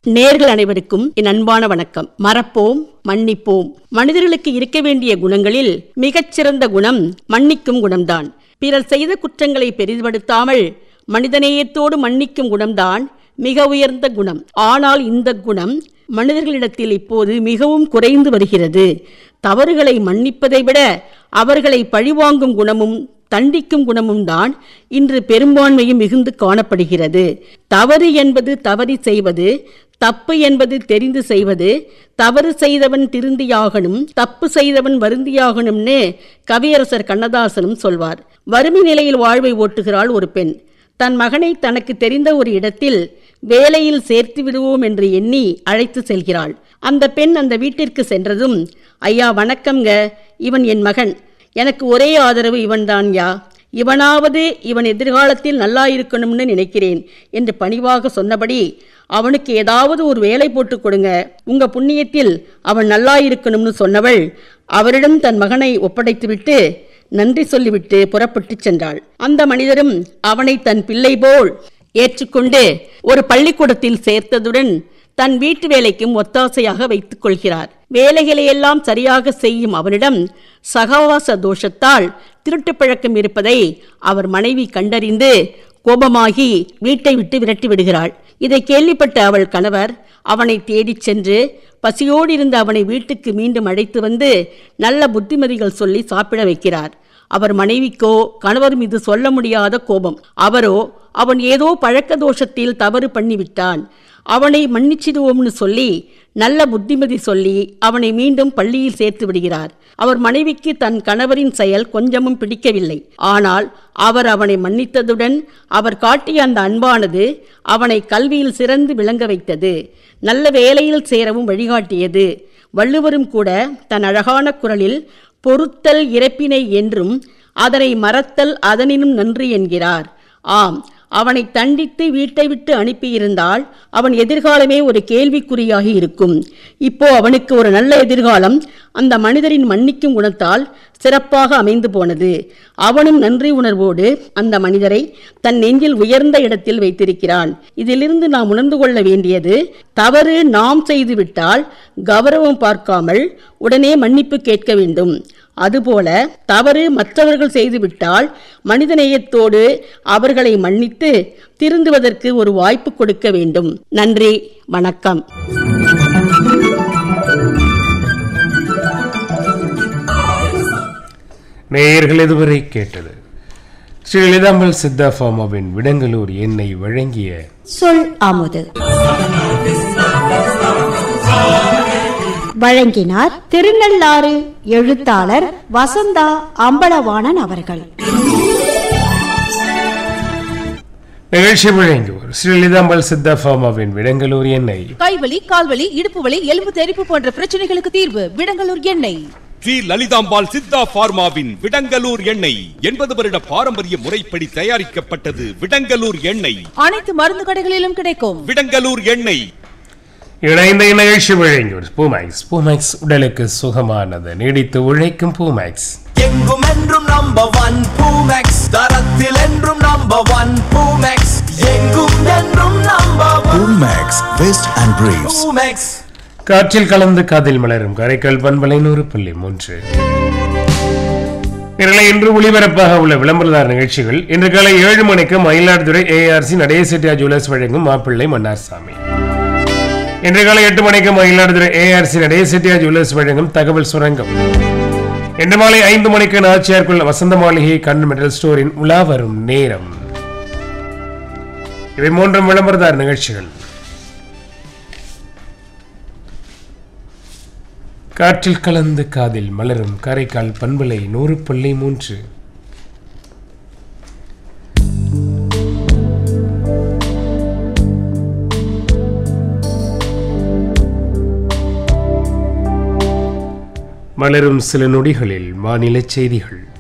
நேர்கள் அனைவருக்கும் என் அன்பான வணக்கம் மறப்போம் மன்னிப்போம் மனிதர்களுக்கு இருக்க வேண்டிய குணங்களில் மிகச்சிறந்த குணம் மன்னிக்கும் குணம்தான் பிறர் செய்த குற்றங்களை பெரிதுபடுத்தாமல் மனிதநேயத்தோடு மன்னிக்கும் குணம்தான் மிக உயர்ந்த குணம் ஆனால் இந்த குணம் மனிதர்களிடத்தில் இப்போது மிகவும் குறைந்து வருகிறது தவறுகளை மன்னிப்பதை விட அவர்களை பழிவாங்கும் குணமும் தண்டிக்கும் குணமும் தான் இன்று பெரும்பான்மையும் மிகுந்து காணப்படுகிறது தவறு என்பது தவறி செய்வது தப்பு என்பது தெரிந்து செய்வது தவறு செய்தவன் திருந்தியாகணும் தப்பு செய்தவன் வருந்தியாகணும்னு கவியரசர் கண்ணதாசனும் சொல்வார் வறுமை நிலையில் வாழ்வை ஓட்டுகிறாள் ஒரு பெண் தன் மகனை தனக்கு தெரிந்த ஒரு இடத்தில் வேலையில் சேர்த்து விடுவோம் என்று எண்ணி அழைத்து செல்கிறாள் அந்த பெண் அந்த வீட்டிற்கு சென்றதும் ஐயா வணக்கம்ங்க இவன் என் மகன் எனக்கு ஒரே ஆதரவு இவன்தான் யா இவனாவது இவன் எதிர்காலத்தில் நல்லா இருக்கணும்னு நினைக்கிறேன் என்று பணிவாக சொன்னபடி அவனுக்கு ஏதாவது ஒரு வேலை போட்டு கொடுங்க உங்க புண்ணியத்தில் அவன் நல்லா இருக்கணும்னு சொன்னவள் அவரிடம் தன் மகனை ஒப்படைத்துவிட்டு நன்றி சொல்லிவிட்டு புறப்பட்டுச் சென்றாள் அந்த மனிதரும் அவனை தன் பிள்ளை போல் ஏற்றுக்கொண்டு ஒரு பள்ளிக்கூடத்தில் சேர்த்ததுடன் தன் வீட்டு வேலைக்கும் ஒத்தாசையாக வைத்துக் கொள்கிறார் வேலைகளை எல்லாம் சரியாக செய்யும் அவனிடம் சகவாச தோஷத்தால் திருட்டு பழக்கம் இருப்பதை அவர் மனைவி கண்டறிந்து கோபமாகி வீட்டை விட்டு விரட்டி விடுகிறாள் இதை கேள்விப்பட்ட அவள் கணவர் அவனை தேடிச் சென்று பசியோடு இருந்த அவனை வீட்டுக்கு மீண்டும் அழைத்து வந்து நல்ல புத்திமதிகள் சொல்லி சாப்பிட வைக்கிறார் அவர் மனைவிக்கோ கணவர் மீது சொல்ல முடியாத கோபம் அவரோ அவன் ஏதோ பழக்க தோஷத்தில் தவறு பண்ணிவிட்டான் அவனை மன்னிச்சிடுவோம்னு சொல்லி நல்ல புத்திமதி சொல்லி அவனை மீண்டும் பள்ளியில் சேர்த்து விடுகிறார் அவர் மனைவிக்கு தன் கணவரின் செயல் கொஞ்சமும் பிடிக்கவில்லை ஆனால் அவர் அவனை மன்னித்ததுடன் அவர் காட்டிய அந்த அன்பானது அவனை கல்வியில் சிறந்து விளங்க வைத்தது நல்ல வேலையில் சேரவும் வழிகாட்டியது வள்ளுவரும் கூட தன் அழகான குரலில் பொறுத்தல் இறப்பினை என்றும் அதனை மறத்தல் அதனினும் நன்றி என்கிறார் ஆம் அவனை தண்டித்து வீட்டை விட்டு அனுப்பியிருந்தால் அவன் எதிர்காலமே ஒரு கேள்விக்குறியாகி இருக்கும் இப்போ அவனுக்கு ஒரு நல்ல எதிர்காலம் அந்த மனிதரின் மன்னிக்கும் குணத்தால் சிறப்பாக அமைந்து போனது அவனும் நன்றி உணர்வோடு அந்த மனிதரை தன் நெஞ்சில் உயர்ந்த இடத்தில் வைத்திருக்கிறான் இதிலிருந்து நாம் உணர்ந்து கொள்ள வேண்டியது தவறு நாம் செய்துவிட்டால் கௌரவம் பார்க்காமல் உடனே மன்னிப்பு கேட்க வேண்டும் அதுபோல தவறு மற்றவர்கள் செய்துவிட்டால் மனிதநேயத்தோடு அவர்களை மன்னித்து திருந்துவதற்கு ஒரு வாய்ப்பு கொடுக்க வேண்டும் நன்றி வணக்கம் நேயர்கள் இதுவரை கேட்டது ஸ்ரீ லலிதாம்பல் சித்தா ஃபார்மாவின் விடங்கலூர் எண்ணெய் வழங்கிய சொல் அமுது வழங்கினார் திருநள்ளாறு எழுத்தாளர் வசந்தா அம்பலவாணன் அவர்கள் நிகழ்ச்சி வழங்குவோர் ஸ்ரீ லலிதாம்பல் சித்தா ஃபார்மாவின் விடங்கலூர் எண்ணெய் கைவலி கால்வலி இடுப்பு வலி எலும்பு தெறிப்பு போன்ற பிரச்சனைகளுக்கு தீர்வு விடங்கலூர் எண்ணெய் ஸ்ரீ லலிதாம்பாள் சித்தா பார்மாவின் விடங்கலூர் எண்ணெய் எண்பது வருட பாரம்பரிய முறைப்படி தயாரிக்கப்பட்டது விடங்கலூர் எண்ணெய் அனைத்து மருந்து கடைகளிலும் கிடைக்கும் விடங்கலூர் எண்ணெய் இணைந்த நிகழ்ச்சி வழங்குவோர் பூமேக்ஸ் பூமேக்ஸ் உடலுக்கு சுகமானது நீடித்து உழைக்கும் பூமேக்ஸ் எங்கும் என்றும் நம்பர் ஒன் பூமெக்ஸ் தரத்தில் என்றும் நம்பர் ஒன் பூமெக்ஸ் எங்கும் என்றும் number one Max Vest and Briefs. Poomex காற்றில் கலந்து காதில் மலரும் கரைக்கல் பண்பலை நூறு புள்ளி மூன்று நிரலை இன்று ஒளிபரப்பாக உள்ள விளம்பரதார் நிகழ்ச்சிகள் இன்று காலை ஏழு மணிக்கு மயிலாடுதுறை ஏஆர்சி நடேசெட்டியா ஜுவல்லர்ஸ் வழங்கும் மாப்பிள்ளை மன்னார்சாமி இன்று காலை எட்டு மணிக்கு மயிலாடுதுறை ஏஆர்சி நடேசெட்டியா ஜுவல்லர்ஸ் வழங்கும் தகவல் சுரங்கம் இன்று மாலை ஐந்து மணிக்கு நாச்சியார்குள்ள வசந்த மாளிகை கண் மெடல் ஸ்டோரின் உலா வரும் நேரம் இவை மூன்றும் விளம்பரதார் நிகழ்ச்சிகள் காற்றில் கலந்து காதில் மலரும் காரைக்கால் பண்பலை நூறு புள்ளி மூன்று மலரும் சில நொடிகளில் மாநில செய்திகள்